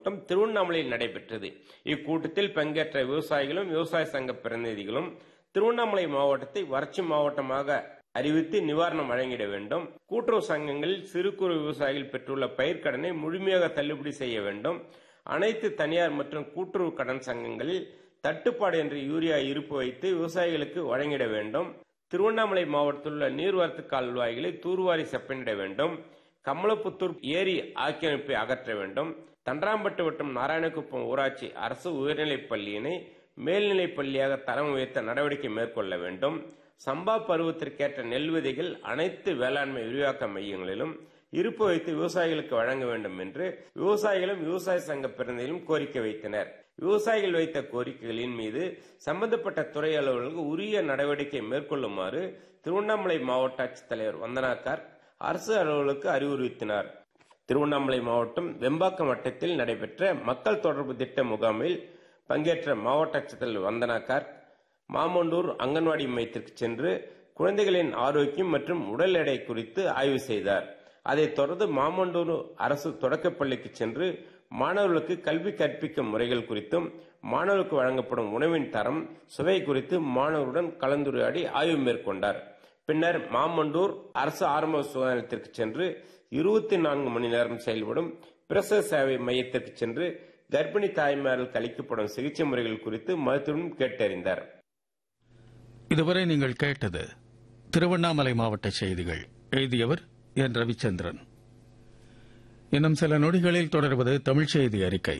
கூட்டம் திருவண்ணாமலையில் நடைபெற்றது இக்கூட்டத்தில் பங்கேற்ற விவசாயிகளும் விவசாய சங்க பிரதிநிதிகளும் திருவண்ணாமலை மாவட்டத்தை வறட்சி மாவட்டமாக அறிவித்து நிவாரணம் வழங்கிட வேண்டும் கூட்டுறவு சங்கங்களில் சிறு குறு விவசாயிகள் பெற்றுள்ள பயிர்க்கடனை முழுமையாக தள்ளுபடி செய்ய வேண்டும் அனைத்து தனியார் மற்றும் கூட்டுறவு கடன் சங்கங்களில் தட்டுப்பாடு என்று யூரியா இருப்பு வைத்து விவசாயிகளுக்கு வழங்கிட வேண்டும் திருவண்ணாமலை மாவட்டத்தில் உள்ள நீர்வரத்து கால்வாய்களை தூர்வாரி செப்பனிட வேண்டும் கமலப்புத்தூர் ஏரி ஆக்கிரமிப்பை அகற்ற வேண்டும் தண்டராம்பட்டு வட்டம் நாராயணகுப்பம் ஊராட்சி அரசு உயர்நிலைப் பள்ளியினை மேல்நிலைப் பள்ளியாக தரம் உயர்த்த நடவடிக்கை மேற்கொள்ள வேண்டும் சம்பா பருவத்திற்கேற்ற நெல் விதைகள் அனைத்து வேளாண்மை விரிவாக்க மையங்களிலும் இருப்பு வைத்து விவசாயிகளுக்கு வழங்க வேண்டும் என்று விவசாயிகளும் விவசாய சங்க பிரதிநிதிகளும் கோரிக்கை வைத்தனர் விவசாயிகள் வைத்த கோரிக்கைகளின் மீது சம்பந்தப்பட்ட துறை அலுவலர்கள் உரிய நடவடிக்கை மேற்கொள்ளுமாறு திருவண்ணாமலை மாவட்ட ஆட்சித்தலைவர் வந்தனாக்கார் அரசு அலுவலருக்கு அறிவுறுத்தினார் திருவண்ணாமலை மாவட்டம் வெம்பாக்கம் வட்டத்தில் நடைபெற்ற மக்கள் தொடர்பு திட்ட முகாமில் பங்கேற்ற மாவட்ட ஆட்சித்தலைவர் வந்தனாக்கார் மாமண்டூர் அங்கன்வாடி மையத்திற்கு சென்று குழந்தைகளின் ஆரோக்கியம் மற்றும் உடல் எடை குறித்து ஆய்வு செய்தார் அதைத் தொடர்ந்து மாமண்டூர் அரசு தொடக்கப்பள்ளிக்கு சென்று மாணவர்களுக்கு கல்வி கற்பிக்கும் முறைகள் குறித்தும் மாணவர்களுக்கு வழங்கப்படும் உணவின் தரம் சுவை குறித்து மாணவருடன் கலந்துரையாடி ஆய்வு மேற்கொண்டார் பின்னர் மாமண்டூர் அரசு ஆரம்ப சுகாதாரத்திற்கு சென்று இருபத்தி நான்கு மணி நேரம் செயல்படும் பிரசவ சேவை மையத்திற்கு சென்று கர்ப்பிணி தாய்மார்களுக்கு அளிக்கப்படும் சிகிச்சை முறைகள் குறித்து மருத்துவம் கேட்டறிந்தார் இதுவரை நீங்கள் கேட்டது திருவண்ணாமலை மாவட்ட செய்திகள் எழுதியவர் என் ரவிச்சந்திரன் இன்னும் சில நொடிகளில் தொடர்வது தமிழ் செய்தி அறிக்கை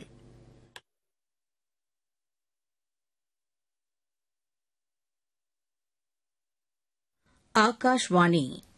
ஆகாஷ்வாணி